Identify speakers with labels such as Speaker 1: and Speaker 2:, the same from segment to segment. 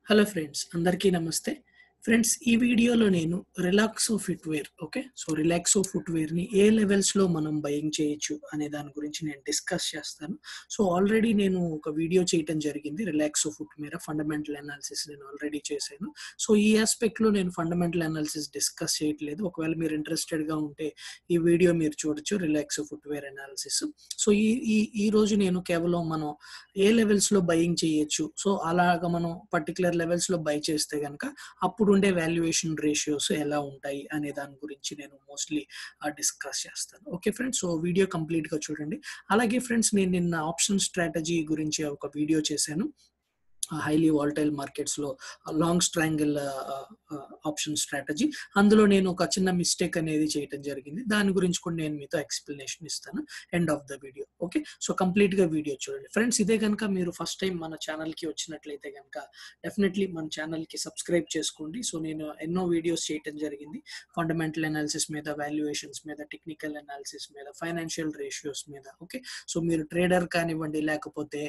Speaker 1: hello friends అందరికీ నమస్తే friends ఈ వీడియోలో నేను Relaxo footwear okay so Relaxo ఫుట్వేర్ని ఏ లెవెల్స్లో మనం బయింగ్ చేయొచ్చు అనే దాని గురించి నేను డిస్కస్ చేస్తాను సో ఆల్రెడీ నేను ఒక వీడియో చేయటం జరిగింది రిలాక్సో ఫుట్ మీద ఫండమెంటల్ అనాలిసిస్ నేను ఆల్రెడీ చేశాను సో ఈ ఆస్పెక్ట్లో నేను ఫండమెంటల్ అనాలిసిస్ డిస్కస్ చేయట్లేదు ఒకవేళ మీరు ఇంట్రెస్టెడ్గా ఉంటే ఈ వీడియో మీరు చూడొచ్చు రిలాక్సో ఫుట్వేర్ అనాలిసిస్ సో ఈ ఈ ఈ రోజు నేను కేవలం మనం ఏ లెవెల్స్లో బయింగ్ చేయొచ్చు సో అలాగ మనం పర్టికులర్ లెవెల్స్లో బై చేస్తే కనుక అప్పుడు ఉండే వాల్యుయేషన్ రేషియోస్ ఎలా ఉంటాయి అనే దాని గురించి నేను మోస్ట్లీ డిస్కస్ చేస్తాను ఓకే ఫ్రెండ్స్ సో వీడియో కంప్లీట్గా చూడండి అలాగే ఫ్రెండ్స్ నేను నిన్న ఆప్షన్ స్ట్రాటజీ గురించి ఒక వీడియో చేశాను హైలీ వాల్టైల్ మార్కెట్స్లో లాంగ్ స్ట్రాంగిల్ ఆప్షన్ స్ట్రాటజీ అందులో నేను ఒక చిన్న మిస్టేక్ అనేది చేయటం జరిగింది దాని గురించి కూడా నేను మీతో ఎక్స్ప్లెనేషన్ ఇస్తాను end of the video okay so కంప్లీట్గా వీడియో చూడండి ఫ్రెండ్స్ ఇదే కనుక మీరు ఫస్ట్ టైం మన ఛానల్కి వచ్చినట్లయితే కనుక డెఫినెట్లీ మన ఛానల్కి సబ్స్క్రైబ్ చేసుకోండి సో నేను ఎన్నో వీడియోస్ చేయటం జరిగింది ఫండమెంటల్ అనాలిసిస్ మీద వాల్యుయేషన్స్ మీద టెక్నికల్ అనాలిసిస్ మీద ఫైనాన్షియల్ రేషియోస్ మీద ఓకే సో మీరు ట్రేడర్ కానివ్వండి లేకపోతే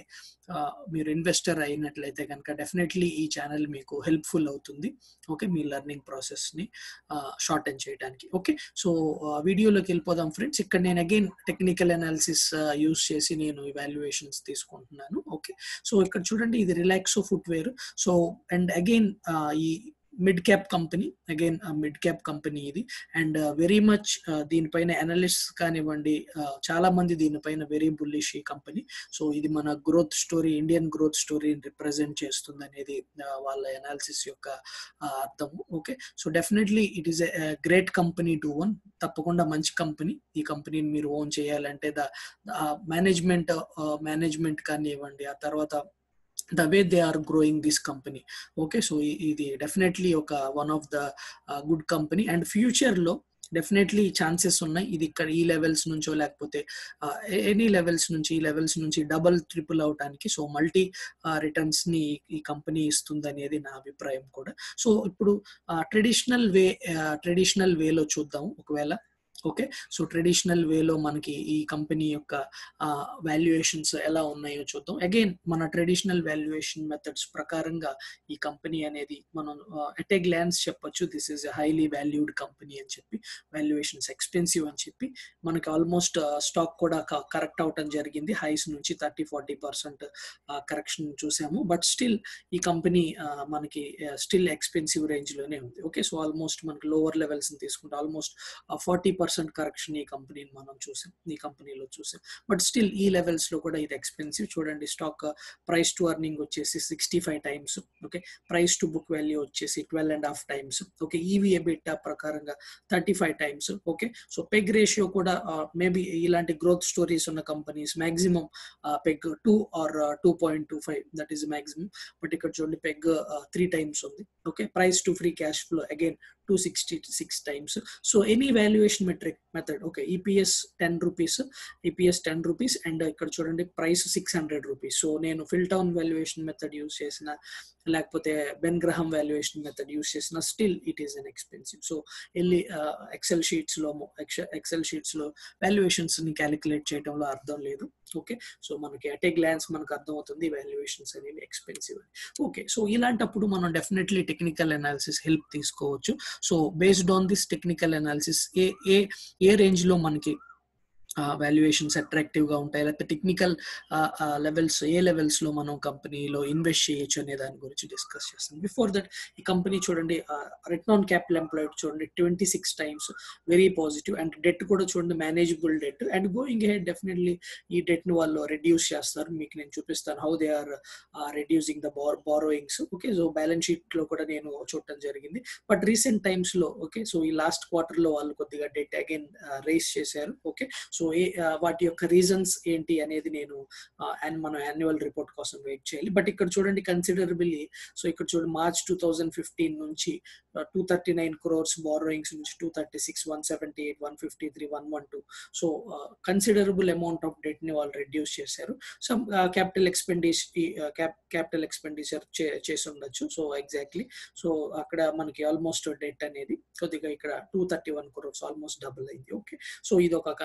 Speaker 1: మీరు ఇన్వెస్టర్ అయినట్లయితే అయితే కనుక డెఫినెట్లీ ఈ ఛానల్ మీకు హెల్ప్ఫుల్ అవుతుంది ఓకే మీ లెర్నింగ్ ప్రాసెస్ని షార్టెన్ చేయడానికి ఓకే సో వీడియోలోకి వెళ్ళిపోదాం ఫ్రెండ్స్ ఇక్కడ నేను అగైన్ టెక్నికల్ అనాలిసిస్ యూస్ చేసి నేను ఇవాల్యుయేషన్స్ తీసుకుంటున్నాను ఓకే సో ఇక్కడ చూడండి ఇది Relaxo footwear so and again ఈ mid cap company again mid cap company ఇది అండ్ వెరీ మచ్ దీనిపైన అనలిస్ట్ కానివ్వండి చాలా మంది దీనిపైన వెరీ బుల్లిష్ ఈ కంపెనీ సో ఇది మన గ్రోత్ స్టోరీ ఇండియన్ గ్రోత్ స్టోరీని రిప్రజెంట్ చేస్తుంది అనేది వాళ్ళ అనాలిసిస్ యొక్క అర్థం okay so definitely it is a great company to own తప్పకుండా మంచి కంపెనీ ఈ కంపెనీని మీరు ఓన్ చేయాలంటే ద మేనేజ్మెంట్ మేనేజ్మెంట్ కానివ్వండి ఆ తర్వాత the way they are growing this company okay so ఇది డెఫినెట్లీ ఒక one of the good company and ఫ్యూచర్లో డెఫినెట్లీ ఛాన్సెస్ ఉన్నాయి ఇది ఇక్కడ ఈ లెవెల్స్ నుంచో లేకపోతే ఎనీ లెవెల్స్ నుంచి ఈ లెవెల్స్ నుంచి డబల్ ట్రిపుల్ అవటానికి సో మల్టీ రిటర్న్స్ ని ఈ కంపెనీ ఇస్తుంది అనేది నా అభిప్రాయం కూడా సో ఇప్పుడు ట్రెడిషనల్ వే ట్రెడిషనల్ వేలో చూద్దాం ఒకవేళ ఓకే సో ట్రెడిషనల్ వేలో మనకి ఈ కంపెనీ యొక్క వాల్యుయేషన్స్ ఎలా ఉన్నాయో చూద్దాం అగైన్ మన ట్రెడిషనల్ వాల్యుయేషన్ మెథడ్స్ ప్రకారంగా ఈ కంపెనీ అనేది మనం ఎట్ ఏ గ్లాన్స్ చెప్పొచ్చు this is a highly valued company అని చెప్పి వాల్యుయేషన్స్ ఎక్స్పెన్సివ్ అని చెప్పి మనకి ఆల్మోస్ట్ స్టాక్ కూడా కరెక్ట్ అవటం జరిగింది హైస్ నుంచి థర్టీ ఫార్టీ పర్సెంట్ కరెక్షన్ చూసాము బట్ స్టిల్ ఈ కంపెనీ మనకి స్టిల్ ఎక్స్పెన్సివ్ రేంజ్ లోనే ఉంది ఓకే సో ఆల్మోస్ట్ మనకి లోవర్ లెవెల్స్ తీసుకుంటే ఆల్మోస్ట్ ఫార్టీ పర్సెంట్ కరెక్షన్ ఈ కంపెనీని మనం చూసాం ఈ కంపెనీలో చూసాం బట్ స్టిల్ ఈ లెవెల్స్ లో కూడా ఇది ఎక్స్పెన్సివ్ చూడండి స్టాక్ ప్రైస్ టు అర్నింగ్ వచ్చేసి sixty five times okay price to book value వచ్చేసి twelve and half times okay EV EBITDA ప్రకారంగా thirty five times okay so PEG ratio కూడా మేబీ ఇలాంటి గ్రోత్ స్టోరీస్ ఉన్న companies maximum PEG two or two point two five that is maximum but ఇక్కడ చూడండి PEG three times ఉంది okay price to free cash flow again two sixty six times so any valuation metric method okay EPS ten rupees EPS ten rupees and ఇక్కడ చూడండి price six hundred rupees so నేను Phil Town valuation method use చేసిన లేకపోతే Ben Graham valuation method use చేసిన still it is an expensive so వెళ్ళి excel షీట్స్లో excel షీట్స్లో వాల్యుయేషన్స్ని క్యాలిక్యులేట్ చేయడంలో అర్థం లేదు ఓకే సో మనకి అట్ ఏ గ్లాన్స్ మనకు అర్థమవుతుంది వాల్యుయేషన్స్ అనేవి ఎక్స్పెన్సివ్ అని ఓకే సో ఇలాంటప్పుడు మనం డెఫినెట్లీ టెక్నికల్ అనాలిసిస్ హెల్ప్ తీసుకోవచ్చు so based on this technical analysis ఏ ఏ ఏ రేంజ్లో మనకి వాల్యుయేషన్స్ అట్రాక్టివ్ గా ఉంటాయి లేకపోతే టెక్నికల్ లెవెల్స్ ఏ లెవెల్స్ లో మనం కంపెనీలో ఇన్వెస్ట్ చేయొచ్చు అనే దాని గురించి డిస్కస్ చేస్తాం బిఫోర్ దట్ ఈ కంపెనీ చూడండి రిటర్న్ ఆన్ క్యాపిటల్ ఎంప్లాయిడ్ చూడండి twenty six times very positive and debt కూడా చూడండి manageable debt and going head definitely ఈ డెట్ ని వాళ్ళు రెడ్యూస్ చేస్తారు మీకు నేను చూపిస్తాను how they are reducing the bar borrowings okay so balance sheet లో కూడా నేను చూడటం జరిగింది బట్ రీసెంట్ టైమ్స్ లో ఓకే సో ఈ లాస్ట్ క్వార్టర్ లో వాళ్ళు కొద్దిగా డెట్ అగైన్ రేస్ చేశారు ఓకే సో ఏ వాటి యొక్క రీజన్స్ ఏంటి అనేది నేను అండ్ మనం యాన్యువల్ రిపోర్ట్ కోసం వెయిట్ చేయాలి బట్ ఇక్కడ చూడండి కన్సిడరబుల్లీ సో ఇక్కడ చూడండి మార్చ్ టూ థౌజండ్ ఫిఫ్టీన్ నుంచి two thirty nine crores borrowings నుంచి two thirty six one seventy eight one fifty three one one two so considerable amount of debt ని వాళ్ళు రెడ్యూస్ చేశారు some capital expenditure capital expenditure చేసి ఉండొచ్చు so exactly so అక్కడ మనకి almost debt అనేది కొద్దిగా ఇక్కడ two thirty one crores almost double అయింది ఓకే సో ఇది ఒక concern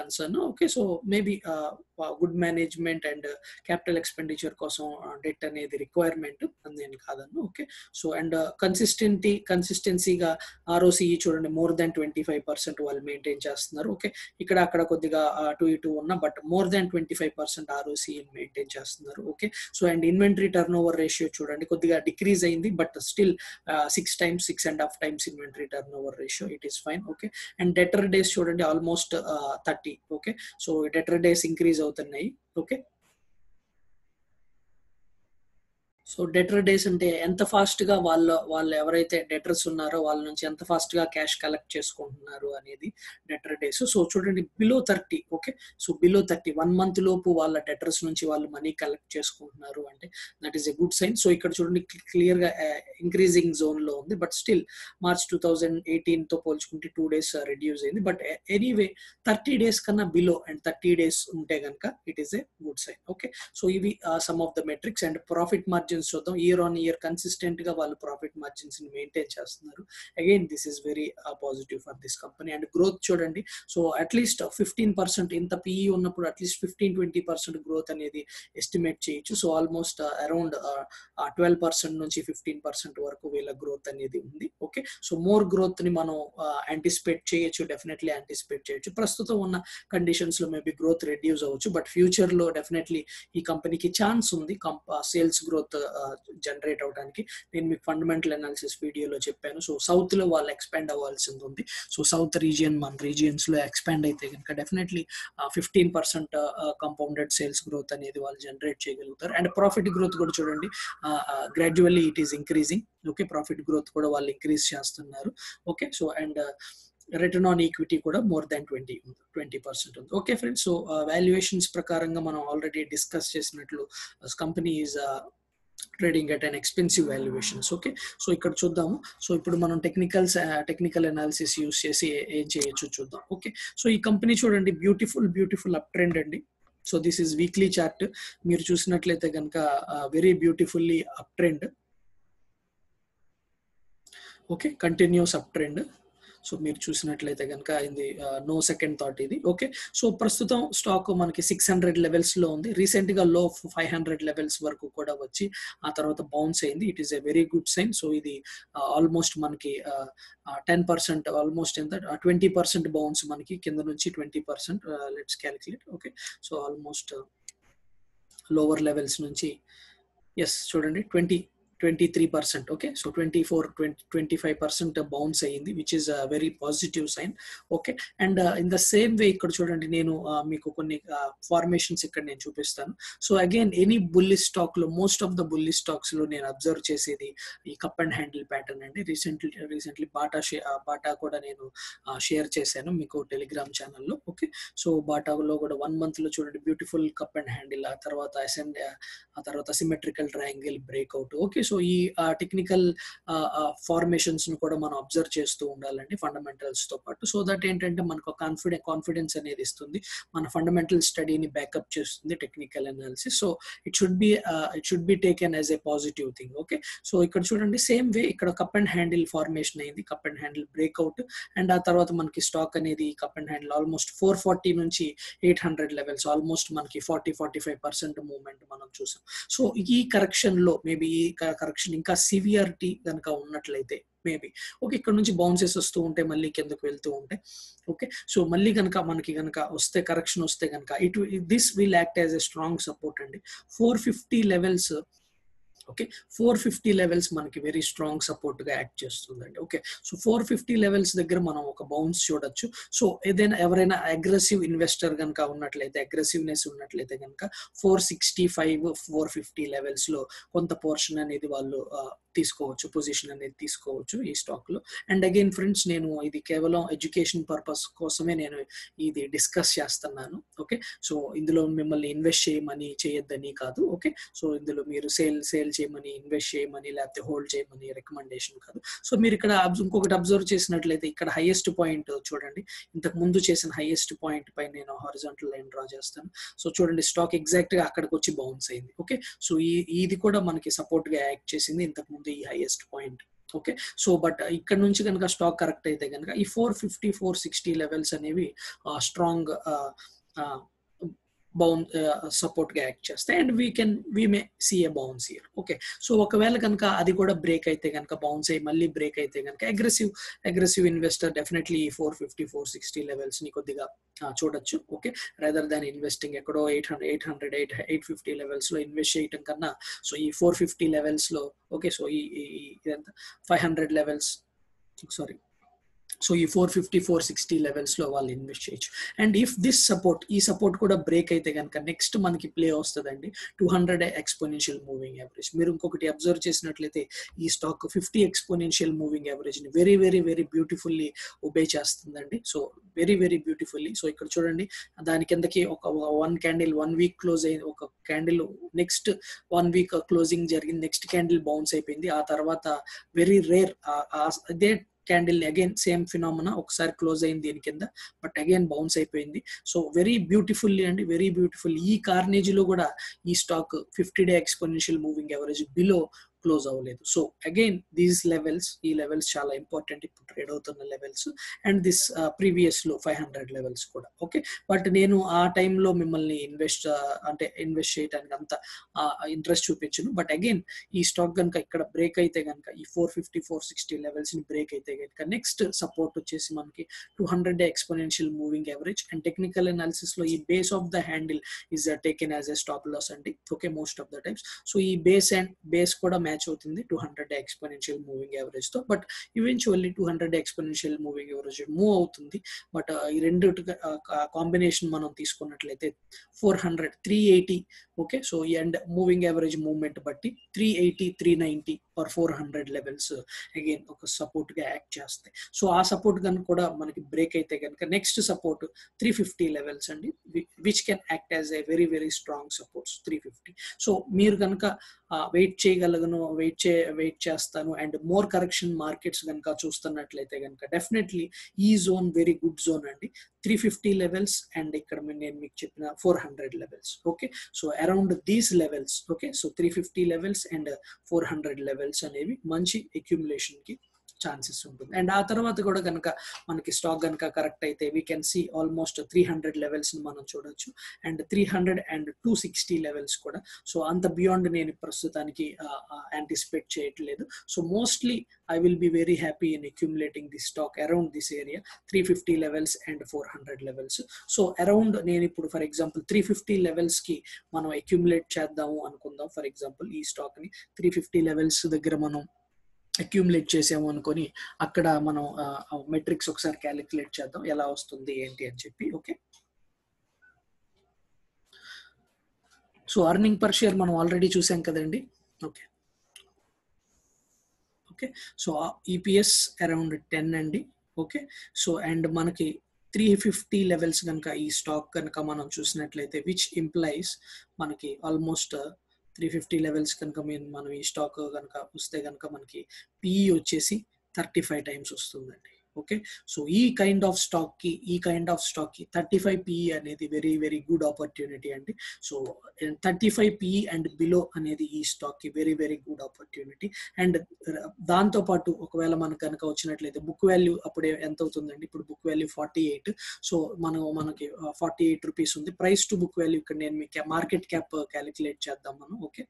Speaker 1: okay so maybe good management and capital expenditure కోసం డెట్ అనేది రిక్వైర్మెంట్ నేను కాదన్ను ఓకే సో అండ్ కన్సిస్టెంటీ కన్సిస్టెన్సీగా ఆర్ఓసి చూడండి more than twenty five percent వాళ్ళు మెయింటైన్ చేస్తున్నారు ఓకే ఇక్కడ అక్కడ కొద్దిగా అటు ఇటు ఉన్న but more than twenty five percent ROC maintain చేస్తున్నారు okay so and inventory turnover ratio చూడండి కొద్దిగా డిక్రీజ్ అయింది but still six times six and half times inventory turnover ratio it is fine okay and debtor days చూడండి almost thirty okay so debtor days increase అవుతున్నాయి okay so debtor days అంటే ఎంత fast గా వాళ్ళ వాళ్ళు ఎవరైతే debtors ఉన్నారో వాళ్ళ నుంచి ఎంత ఫాస్ట్ గా క్యాష్ కలెక్ట్ చేసుకుంటున్నారు అనేది డెటర్ డేస్ సో చూడండి below thirty okay so below thirty one month లోపు వాళ్ళ డెటర్స్ నుంచి వాళ్ళు మనీ కలెక్ట్ చేసుకుంటున్నారు అంటే that is a good sign so ఇక్కడ చూడండి క్లియర్ గా ఇంక్రీజింగ్ జోన్ లో ఉంది but still March two thousand eighteen తో పోల్చుకుంటే టూ డేస్ రెడ్యూస్ అయింది బట్ ఎనీవే థర్టీ డేస్ కన్నా బిలో అండ్ థర్టీ డేస్ ఉంటే కనుక it is a good sign okay so ఇవి some of the metrics and profit margins చూద్దాం year on year consistent గా వాళ్ళు ప్రాఫిట్ మార్జిన్స్ ని maintain చేస్తున్నారు again this is very positive for this company and growth చూడండి so at least fifteen percent ఇంత PE ఉన్నప్పుడు at least fifteen twenty percent growth అనేది estimate చేయొచ్చు so almost around twelve percent నుంచి ఫిఫ్టీన్ పర్సెంట్ వరకు వీళ్ళ గ్రోత్ అనేది ఉంది ఓకే సో మోర్ గ్రోత్ ని మనం యాంటిసిపేట్ చేయొచ్చు డెఫినెట్లీ యాంటిసిపేట్ చేయొచ్చు ప్రస్తుతం ఉన్న కండిషన్స్ లో మేబీ గ్రోత్ రెడ్యూస్ అవ్వచ్చు బట్ ఫ్యూచర్ లో డెఫినెట్లీ ఈ కంపెనీకి ఛాన్స్ ఉంది సేల్స్ గ్రోత్ జనరేట్ అవడానికి నేను మీకు ఫండమెంటల్ అనాలిసిస్ వీడియోలో చెప్పాను సో సౌత్ లో వాళ్ళు ఎక్స్పాండ్ అవ్వాల్సింది ఉంది సో సౌత్ రీజియన్ మన రీజియన్స్ లో ఎక్స్పాండ్ అయితే కనుక definitely fifteen percent compounded sales growth అనేది వాళ్ళు జనరేట్ చేయగలుగుతారు అండ్ ప్రాఫిట్ గ్రోత్ కూడా చూడండి gradually it is increasing okay profit growth కూడా వాళ్ళు ఇంక్రీజ్ చేస్తున్నారు okay so and return on equity కూడా more than twenty twenty percent ఉంది ఓకే ఫ్రెండ్స్ సో వాల్యుయేషన్స్ ప్రకారంగా మనం ఆల్రెడీ డిస్కస్ చేసినట్లు company is trading at and expensive valuations okay so ఇక్కడ చూద్దాము సో ఇప్పుడు మనం టెక్నికల్స్ టెక్నికల్ అనాలిసిస్ యూస్ చేసి ఏం చేయొచ్చు చూద్దాం ఓకే సో ఈ కంపెనీ చూడండి బ్యూటిఫుల్ బ్యూటిఫుల్ అప్ ట్రెండ్ అండి so this is weekly chart మీరు చూసినట్లయితే కనుక very beautifully up trend okay continues up trend so మీరు చూసినట్లయితే కనుక ఇది నో సెకండ్ థాట్ ఇది ఓకే సో ప్రస్తుతం స్టాక్ మనకి సిక్స్ హండ్రెడ్ లెవెల్స్ లో ఉంది రీసెంట్ గా లో ఫైవ్ హండ్రెడ్ లెవెల్స్ వరకు కూడా వచ్చి ఆ తర్వాత బౌన్స్ అయింది it is a very good sign so ఇది ఆల్మోస్ట్ మనకి టెన్ పర్సెంట్ ఆల్మోస్ట్ ఎంత ట్వంటీ పర్సెంట్ బౌన్స్ మనకి కింద నుంచి twenty percent let's calculate okay so almost lower levels నుంచి ఎస్ చూడండి twenty twenty three percent okay so twenty four twenty twenty five percent bounce అయ్యింది which is very positive sign okay and in the same way ఇక్కడ చూడండి నేను మీకు కొన్ని formations ఇక్కడ నేను చూపిస్తాను సో అగైన్ ఎనీ బుల్లి స్టాక్ లో మోస్ట్ ఆఫ్ ద బుల్లి స్టాక్స్ లో నేను అబ్జర్వ్ చేసేది ఈ కప్ అండ్ హ్యాండిల్ ప్యాటర్న్ అండి రీసెంట్లీ రీసెంట్లీ బాటా బాటా కూడా నేను షేర్ చేశాను మీకు టెలిగ్రామ్ ఛానల్లో ఓకే సో బాటాలో కూడా వన్ మంత్ లో చూడండి బ్యూటిఫుల్ కప్ అండ్ హ్యాండిల్ ఆ తర్వాత అసెండ్ ఆ తర్వాత symmetrical triangle breakout okay so ఈ టెక్నికల్ ఫార్మేషన్స్ ను కూడా మనం అబ్జర్వ్ చేస్తూ ఉండాలండి ఫండమెంటల్స్ తో పాటు సో దట్ ఏంటంటే మనకు కాన్ఫిడెన్స్ కాన్ఫిడెన్స్ అనేది ఇస్తుంది మన ఫండమెంటల్ స్టడీని బ్యాకప్ చేస్తుంది technical analysis so it should be it should be taken as a positive thing okay so ఇక్కడ చూడండి సేమ్ వే ఇక్కడ కప్ అండ్ హ్యాండిల్ ఫార్మేషన్ అయింది cup and handle breakout and ఆ తర్వాత మనకి స్టాక్ అనేది cup and handle almost four forty నుంచి eight hundred levels almost మనకి forty forty five percent movement మనం చూసాం సో ఈ కరెక్షన్ లో మేబీ ఈ కరెక్షన్ ఇంకా సివియారిటీ కనుక ఉన్నట్లయితే మేబీ ఓకే ఇక్కడ నుంచి బౌన్సెస్ వస్తూ ఉంటే మళ్ళీ కిందకు వెళ్తూ ఉంటే ఓకే సో మళ్ళీ కనుక మనకి కనుక వస్తే కరెక్షన్ వస్తే కనుక it this will act as a strong support అండి four fifty levels okay four fifty levels మనకి వెరీ స్ట్రాంగ్ సపోర్ట్ గా యాక్ట్ చేస్తుందండి okay so four fifty levels దగ్గర మనం ఒక బౌన్స్ చూడొచ్చు సో ఏదైనా ఎవరైనా అగ్రెసివ్ ఇన్వెస్టర్ కనుక ఉన్నట్లయితే అగ్రెసివ్నెస్ ఉన్నట్లయితే కనుక four sixty five four fifty levels లో కొంత పోర్షన్ అనేది వాళ్ళు తీసుకోవచ్చు పొజిషన్ అనేది తీసుకోవచ్చు ఈ స్టాక్ లో అండ్ అగైన్ ఫ్రెండ్స్ నేను ఇది కేవలం ఎడ్యుకేషన్ పర్పస్ కోసమే నేను ఇది డిస్కస్ చేస్తున్నాను ఓకే సో ఇందులో మిమ్మల్ని ఇన్వెస్ట్ చేయమని చేయొద్దని కాదు ఓకే సో ఇందులో మీరు సేల్ సేల్ చేయమని ఇన్వెస్ట్ చేయమని లేకపోతే హోల్డ్ చేయమని రికమెండేషన్ కాదు సో మీరు ఇక్కడ ఇంకొకటి అబ్జర్వ్ చేసినట్లయితే ఇక్కడ హైయెస్ట్ పాయింట్ చూడండి ఇంతకు ముందు చేసిన హైయెస్ట్ పాయింట్ పై నేను హారిజాంటల్ లైన్ డ్రా చేస్తాను సో చూడండి స్టాక్ ఎగ్జాక్ట్ గా అక్కడికి వచ్చి బౌన్స్ అయింది ఓకే సో ఈ ఇది కూడా మనకి సపోర్ట్ గా యాక్ట్ చేసింది ఇంతకు ముందు ఈ highest point okay so but ఇక్కడ నుంచి కనుక స్టాక్ కరెక్ట్ అయితే కనుక ఈ four fifty four sixty levels అనేవి స్ట్రాంగ్ బౌన్ సపోర్ట్ గా యాక్ట్ చేస్తాయి and we can we may see a bounce here okay so ఒకవేళ కనుక అది కూడా బ్రేక్ అయితే కనుక బౌన్స్ అయ్యి మళ్ళీ బ్రేక్ అయితే కనుక aggressive aggressive investor definitely four fifty four sixty levels ని కొద్దిగా చూడొచ్చు ఓకే రేదర్ దాన్ ఇన్వెస్టింగ్ ఎక్కడో eight hundred eight hundred eight eight fifty levels లో ఇన్వెస్ట్ చేయటం కన్నా సో ఈ ఫోర్ ఫిఫ్టీ లెవెల్స్ లో ఓకే సో ఈ ఇదంతా five hundred levels sorry so ఈ four fifty four sixty levels లో వాళ్ళు ఇన్వెస్ట్ చేయొచ్చు అండ్ ఇఫ్ దిస్ సపోర్ట్ ఈ సపోర్ట్ కూడా బ్రేక్ అయితే కనుక నెక్స్ట్ మనకి ప్లే వస్తుందండి two hundred exponential moving average మీరు ఇంకొకటి అబ్జర్వ్ చేసినట్లయితే ఈ stock fifty exponential moving average ని very very very beautifully obey చేస్తుందండి so very very beautifully so ఇక్కడ చూడండి దాని కిందకి ఒక one candle one week close అయింది ఒక candle next one week closing జరిగింది నెక్స్ట్ క్యాండిల్ బౌన్స్ అయిపోయింది ఆ తర్వాత వెరీ రేర్ అదే క్యాండిల్ అగైన్ సేమ్ ఫినామినా ఒకసారి క్లోజ్ అయింది దీని కింద బట్ అగైన్ బౌన్స్ అయిపోయింది సో వెరీ బ్యూటిఫుల్లీ అండి వెరీ బ్యూటిఫుల్ ఈ కార్నేజీలో కూడా ఈ stock fifty day exponential moving average below close అవ్వలేదు సో అగైన్ దీస్ లెవెల్స్ ఈ లెవెల్స్ చాలా ఇంపార్టెంట్ ఇప్పుడు ట్రేడ్ అవుతున్న levels and this previous low five hundred levels కూడా ఓకే బట్ నేను ఆ టైంలో మిమ్మల్ని ఇన్వెస్ట్ అంటే ఇన్వెస్ట్ చేయడానికి అంత ఇంట్రెస్ట్ చూపించను బట్ అగైన్ ఈ స్టాక్ కనుక ఇక్కడ బ్రేక్ అయితే కనుక ఈ four fifty four sixty levels ని బ్రేక్ అయితే కనుక నెక్స్ట్ సపోర్ట్ వచ్చేసి మనకి two hundred exponential moving average and technical analysis లో ఈ base of the handle is taken as a stop loss అండి okay most of the times so ఈ base and base కూడా మ్యాచ్ అవుతుంది two hundred exponential moving average తో but eventually two hundred exponential moving average move అవుతుంది but ఈ రెండు combination మనం తీసుకున్నట్లయితే four hundred three eighty okay so and moving average movement బట్టి three eighty three ninety or four hundred levels again ఒక support గా act చేస్తాయి so ఆ సపోర్ట్ కనుక కూడా మనకి బ్రేక్ అయితే కనుక next support three fifty levels అండి which can act as a very very strong supports three fifty so మీరు కనుక వెయిట్ చేయగలను వెయిట్ చే వెయిట్ చేస్తాను అండ్ మోర్ కరెక్షన్ మార్కెట్స్ కనుక చూస్తున్నట్లయితే కనుక డెఫినెట్లీ ఈ జోన్ వెరీ గుడ్ జోన్ అండి త్రీ ఫిఫ్టీ లెవెల్స్ అండ్ ఇక్కడ నేను మీకు చెప్పిన four hundred levels okay so around these levels okay so three fifty levels and four hundred levels అనేవి మంచి అక్యుములేషన్ కి ఛాన్సెస్ ఉంటుంది అండ్ ఆ తర్వాత కూడా కనుక మనకి స్టాక్ కనుక కరెక్ట్ అయితే we can see almost three hundred levels మనం చూడొచ్చు and three hundred and two sixty levels కూడా సో అంత బియాండ్ నేను ప్రస్తుతానికి యాంటిసిపేట్ చేయట్లేదు so mostly I will be very happy in accumulating the stock around this area three fifty levels and four hundred levels so around నేను ఇప్పుడు for example three fifty levels కి మనం accumulate చేద్దాము అనుకుందాం for example ఈ stock ని three fifty levels దగ్గర మనం అక్యూములేట్ చేసాము అనుకొని అక్కడ మనం మెట్రిక్స్ ఒకసారి క్యాలిక్యులేట్ చేద్దాం ఎలా వస్తుంది ఏంటి అని చెప్పి okay so earning per share మనం ఆల్రెడీ చూసాం కదండి okay okay so EPS around ten అండి ఓకే సో అండ్ మనకి త్రీ ఫిఫ్టీ లెవెల్స్ కనుక ఈ స్టాక్ కనుక మనం చూసినట్లయితే విచ్ ఇంప్లైస్ మనకి ఆల్మోస్ట్ త్రీ ఫిఫ్టీ లెవెల్స్ కనుక మనం ఈ స్టాక్ కనుక వస్తే కనుక మనకి పిఈ వచ్చేసి థర్టీ ఫైవ్ టైమ్స్ వస్తుందండి ఓకే సో ఈ కైండ్ ఆఫ్ స్టాక్ కి ఈ కైండ్ ఆఫ్ స్టాక్ కి థర్టీ ఫైవ్ పిఈ అనేది వెరీ వెరీ గుడ్ ఆపర్చునిటీ అండి so thirty five PE and below అనేది ఈ స్టాక్ కి very very good opportunity and దాంతో పాటు ఒకవేళ మనకు కనుక వచ్చినట్లయితే బుక్ వాల్యూ అప్పుడే ఎంత అవుతుందండి ఇప్పుడు book value forty eight so మనం మనకి ఫార్టీ ఎయిట్ రూపీస్ ఉంది ప్రైస్ టు బుక్ వాల్యూ ఇక్కడ నేను మీకు మార్కెట్ క్యాప్ క్యాలిక్యులేట్ చేద్దాం మనం okay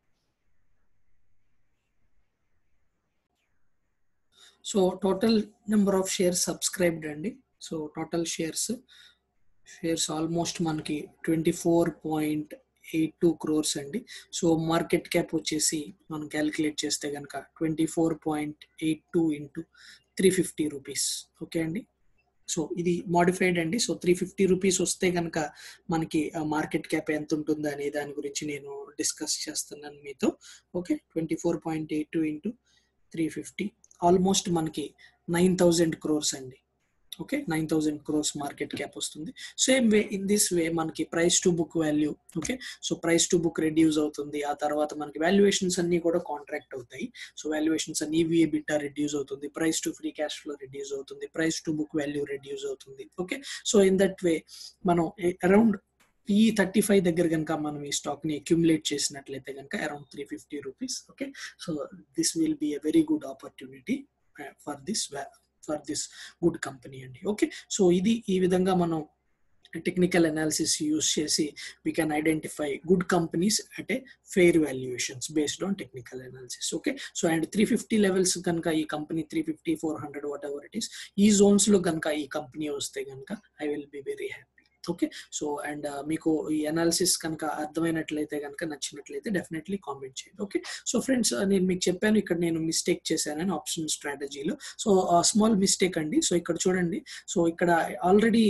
Speaker 1: so total number of shares subscribed అండి so total shares shares almost మనకి twenty four point eight two crores అండి సో మార్కెట్ క్యాప్ వచ్చేసి మనం క్యాలిక్యులేట్ చేస్తే కనుక twenty four point eight two into three fifty rupees okay అండి so ఇది modified అండి సో త్రీ ఫిఫ్టీ రూపీస్ వస్తే కనుక మనకి మార్కెట్ క్యాప్ ఎంత ఉంటుంది అనే దాని గురించి నేను డిస్కస్ చేస్తున్నాను మీతో okay twenty four point eight two into three fifty almost మనకి నైన్ థౌజండ్ క్రోర్స్ అండి okay nine thousand crores market cap వస్తుంది same way in this way మనకి price to book value okay so price to book reduce అవుతుంది ఆ తర్వాత మనకి valuations అన్ని కూడా కాంట్రాక్ట్ అవుతాయి సో వాల్యుయేషన్స్ అన్ని ఈవీఏ బిట్టా రెడ్యూస్ అవుతుంది price to free cash flow reduce అవుతుంది price to book value reduce అవుతుంది okay so in that way మనం అరౌండ్ ఈ థర్టీ ఫైవ్ దగ్గర కనుక మనం ఈ స్టాక్ ని అక్యుములేట్ చేసినట్లయితే కనుక around three fifty rupees okay so this will be a very good opportunity for this for this good company అండి ఓకే సో ఇది ఈ విధంగా మనం టెక్నికల్ అనాలిసిస్ యూస్ చేసి we can identify good companies at a fair valuations based on technical analysis okay so and three fifty levels కనుక ఈ company three fifty four hundred whatever it is ఈ zones లో కనుక ఈ company వస్తే కనుక I will be very happy okay so and మీకు ఈ అనాలిసిస్ కనుక అర్థమైనట్లయితే కనుక నచ్చినట్లయితే డెఫినెట్లీ కామెంట్ చేయండి ఓకే సో ఫ్రెండ్స్ నేను మీకు చెప్పాను ఇక్కడ నేను మిస్టేక్ చేశానని ఆప్షన్ స్ట్రాటజీలో సో స్మాల్ మిస్టేక్ అండి సో ఇక్కడ చూడండి సో ఇక్కడ ఆల్రెడీ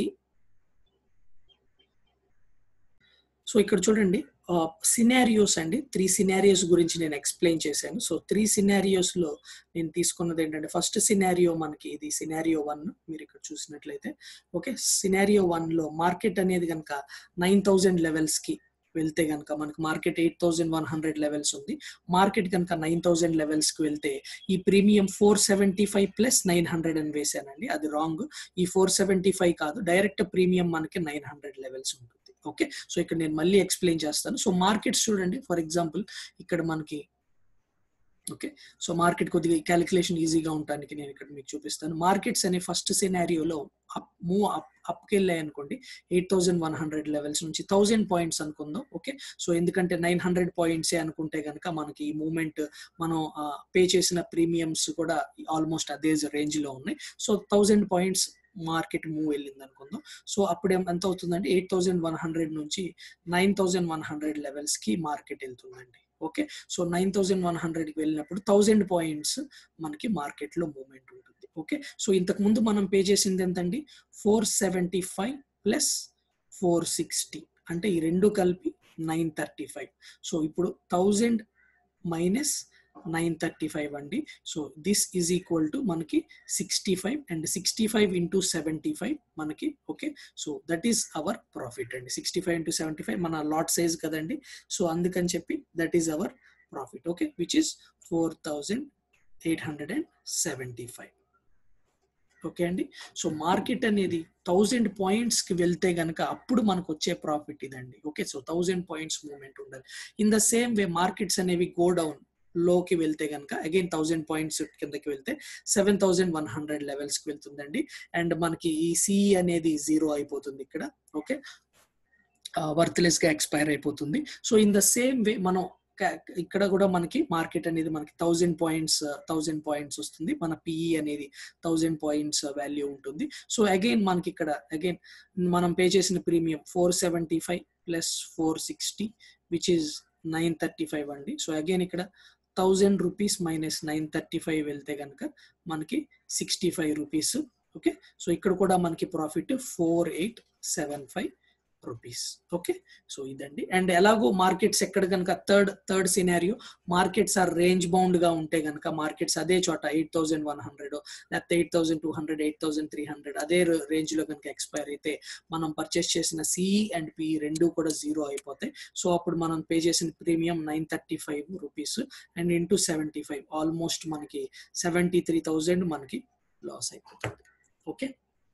Speaker 1: సో ఇక్కడ చూడండి సినారియోస్ అండి త్రీ సినారియోస్ గురించి నేను ఎక్స్ప్లెయిన్ చేశాను సో త్రీ సినారియోస్ లో నేను తీసుకున్నది ఏంటంటే ఫస్ట్ సినారియో మనకి ఇది సినారియో వన్ మీరు ఇక్కడ చూసినట్లయితే ఓకే సినారియో వన్ లో మార్కెట్ అనేది కనుక నైన్ థౌజండ్ లెవెల్స్ కి వెళ్తే కనుక మనకి market eight thousand one hundred levels ఉంది మార్కెట్ కనుక నైన్ థౌసండ్ లెవెల్స్ కి వెళ్తే ఈ premium four seventy five plus nine hundred అని వేసానండి అది రాంగ్ ఈ ఫోర్ సెవెంటీ ఫైవ్ కాదు డైరెక్ట్ ప్రీమియం మనకి నైన్ హండ్రెడ్ లెవెల్స్ ఉంటుంది ఓకే సో ఇక్కడ నేను మళ్ళీ ఎక్స్ప్లెయిన్ చేస్తాను సో మార్కెట్స్ చూడండి ఫర్ ఎగ్జాంపుల్ ఇక్కడ మనకి ఓకే సో మార్కెట్ కొద్దిగా క్యాలిక్యులేషన్ ఈజీగా ఉండడానికి నేను ఇక్కడ మీకు చూపిస్తాను మార్కెట్స్ అనే ఫస్ట్ సినారియోలో అప్ మూవ్ అప్ అప్కి వెళ్ళాయి అనుకోండి eight thousand one hundred levels నుంచి థౌసండ్ పాయింట్స్ అనుకుందాం ఓకే సో ఎందుకంటే నైన్ హండ్రెడ్ పాయింట్సే అనుకుంటే కనుక మనకి ఈ మూమెంట్ మనం పే చేసిన ప్రీమియమ్స్ కూడా ఆల్మోస్ట్ అదే రేంజ్ లో ఉన్నాయి so thousand points market move వెళ్ళింది అనుకుందాం సో అప్పుడు ఎంత అవుతుందంటే ఎయిట్ థౌసండ్ వన్ హండ్రెడ్ నుంచి nine thousand one hundred levels కి మార్కెట్ వెళ్తుందండి okay so nine thousand one hundred కి వెళ్ళినప్పుడు థౌసండ్ పాయింట్స్ మనకి మార్కెట్ లో మూవ్మెంట్ ఉంటుంది ఓకే సో ఇంతకు ముందు మనం పే చేసింది ఎంతండి four seventy five plus four sixty అంటే ఈ రెండు కలిపి నైన్ థర్టీ ఫైవ్ సో ఇప్పుడు thousand minus nine thirty five అండి so this is equal to మనకి sixty five and sixty five into seventy five మనకి okay so that is our profit అండి sixty five into seventy five మన lot size కదండి so అందుకని చెప్పి that is our profit okay which is four thousand eight hundred and seventy five okay అండి so market అనేది thousand points కి వెళ్తే గనక అప్పుడు మనకు వచ్చే ప్రాఫిట్ ఇదండి okay so thousand points movement ఉండాలి in the same way markets అనేవి గో డౌన్ లోకి వెళ్తే కనుక అగైన్ థౌజండ్ పాయింట్స్ కిందకి వెళ్తే seven thousand one hundred levels కి వెళ్తుందండి అండ్ మనకి ఈ సిఈ అనేది జీరో అయిపోతుంది ఇక్కడ ఓకే వర్త్లెస్ గా ఎక్స్పైర్ అయిపోతుంది so in the same way మనం ఇక్కడ కూడా మనకి మార్కెట్ అనేది మనకి థౌజండ్ పాయింట్స్ థౌజండ్ పాయింట్స్ వస్తుంది మన పిఈ అనేది థౌజండ్ పాయింట్స్ వాల్యూ ఉంటుంది సో అగైన్ మనకి ఇక్కడ అగైన్ మనం పే చేసిన premium four seventy five plus four sixty which is nine thirty five అండి సో అగైన్ ఇక్కడ thousand rupees minus nine thirty five వెళ్తే కనుక మనకి sixty five rupees okay so ఇక్కడ కూడా మనకి profit four eight seven five rupees okay so ఇదండి and ఎలాగో మార్కెట్స్ ఎక్కడ కనుక third third scenario markets are range bound గా ఉంటే కనుక మార్కెట్స్ అదే చోట ఎయిట్ థౌసండ్ వన్ హండ్రెడ్ లేకపోతే eight thousand two hundred eight thousand three hundred అదే రేంజ్ లో కనుక ఎక్స్పైర్ అయితే మనం పర్చేస్ చేసిన సిఈ అండ్ పి రెండు కూడా జీరో అయిపోతాయి సో అప్పుడు మనం పే చేసిన premium nine thirty five rupees and into seventy five almost మనకి సెవెంటీ త్రీ థౌజండ్ మనకి లాస్ అయిపోతుంది ఓకే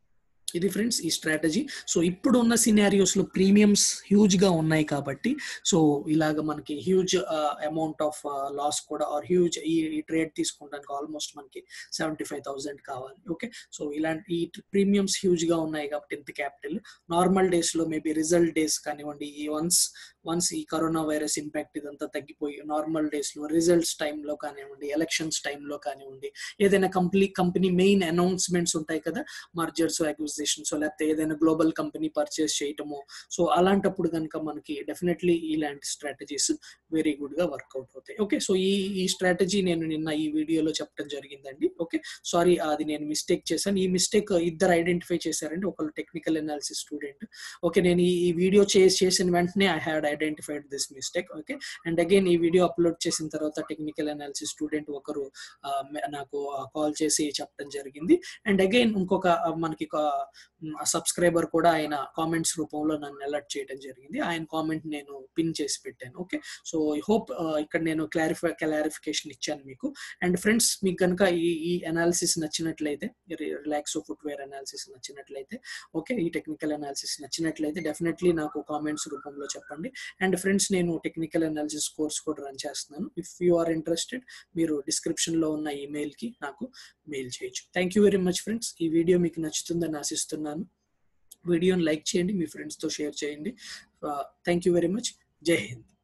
Speaker 1: ఇది ఫ్రెండ్స్ ఈ స్ట్రాటజీ సో ఇప్పుడు ఉన్న సినారియోస్ లో ప్రీమియమ్స్ హ్యూజ్ గా ఉన్నాయి కాబట్టి సో ఇలాగ మనకి హ్యూజ్ అమౌంట్ ఆఫ్ లాస్ కూడా ఆర్ హ్యూజ్ ఈ ట్రేడ్ తీసుకోవడానికి ఆల్మోస్ట్ మనకి సెవెంటీ ఫైవ్ థౌసండ్ కావాలి ఓకే సో ఇలాంటి ఈ ప్రీమియమ్స్ హ్యూజ్ గా ఉన్నాయి కాబట్టి ఇంత క్యాపిటల్ నార్మల్ డేస్ లో మేబీ రిజల్ట్ డేస్ కానివ్వండి ఈ వన్స్ వన్స్ ఈ కరోనా వైరస్ ఇంపాక్ట్ ఇదంతా తగ్గిపోయి నార్మల్ డేస్ లో రిజల్ట్స్ టైంలో కానివ్వండి ఎలక్షన్స్ టైంలో కానివ్వండి ఏదైనా కంప్లీట్ కంపెనీ మెయిన్ అనౌన్స్మెంట్స్ ఉంటాయి కదా మర్జర్స్ అక్విజిషన్స్ లేకపోతే ఏదైనా గ్లోబల్ కంపెనీ పర్చేస్ చేయటము సో అలాంటప్పుడు కనుక మనకి డెఫినెట్లీ ఇలాంటి స్ట్రాటజీస్ వెరీ గుడ్ గా వర్కౌట్ అవుతాయి ఓకే సో ఈ ఈ స్ట్రాటజీ నేను నిన్న ఈ వీడియోలో చెప్పడం జరిగిందండి ఓకే సారీ అది నేను మిస్టేక్ చేశాను ఈ మిస్టేక్ ఇద్దరు ఐడెంటిఫై చేశారండి ఒకళ్ళు టెక్నికల్ అనాలిసిస్ స్టూడెంట్ ఓకే నేను ఈ వీడియో చేసిన వెంటనే I had identified this mistake okay and again ఈ వీడియో అప్లోడ్ చేసిన తర్వాత టెక్నికల్ అనాలిసిస్ స్టూడెంట్ ఒకరు నాకు కాల్ చేసి చెప్పడం జరిగింది అండ్ అగైన్ ఇంకొక మనకి సబ్స్క్రైబర్ కూడా ఆయన కామెంట్స్ రూపంలో నన్ను అలర్ట్ చేయడం జరిగింది ఆయన కామెంట్ నేను పిన్ చేసి పెట్టాను ఓకే సో ఐ హోప్ ఇక్కడ నేను క్లారిఫై క్లారిఫికేషన్ ఇచ్చాను మీకు అండ్ ఫ్రెండ్స్ మీకు కనుక ఈ ఈ అనాలిసిస్ నచ్చినట్లయితే రిలాక్సో ఫుట్వేర్ అనాలిసిస్ నచ్చినట్లయితే ఓకే ఈ టెక్నికల్ అనాలిసిస్ నచ్చినట్లయితే డెఫినెట్లీ నాకు కామెంట్స్ రూపంలో చెప్పండి అండ్ ఫ్రెండ్స్ నేను టెక్నికల్ అనాలిసిస్ కోర్స్ కూడా రన్ చేస్తున్నాను ఇఫ్ యూ ఆర్ ఇంట్రెస్టెడ్ మీరు డిస్క్రిప్షన్ లో ఉన్న ఈమెయిల్ కి నాకు మెయిల్ చేయొచ్చు thank you very much friends ఈ వీడియో మీకు నచ్చుతుందని ఆశిస్తున్నాను వీడియోని లైక్ చేయండి మీ ఫ్రెండ్స్తో షేర్ చేయండి థ్యాంక్ యూ వెరీ మచ్ జై హింద్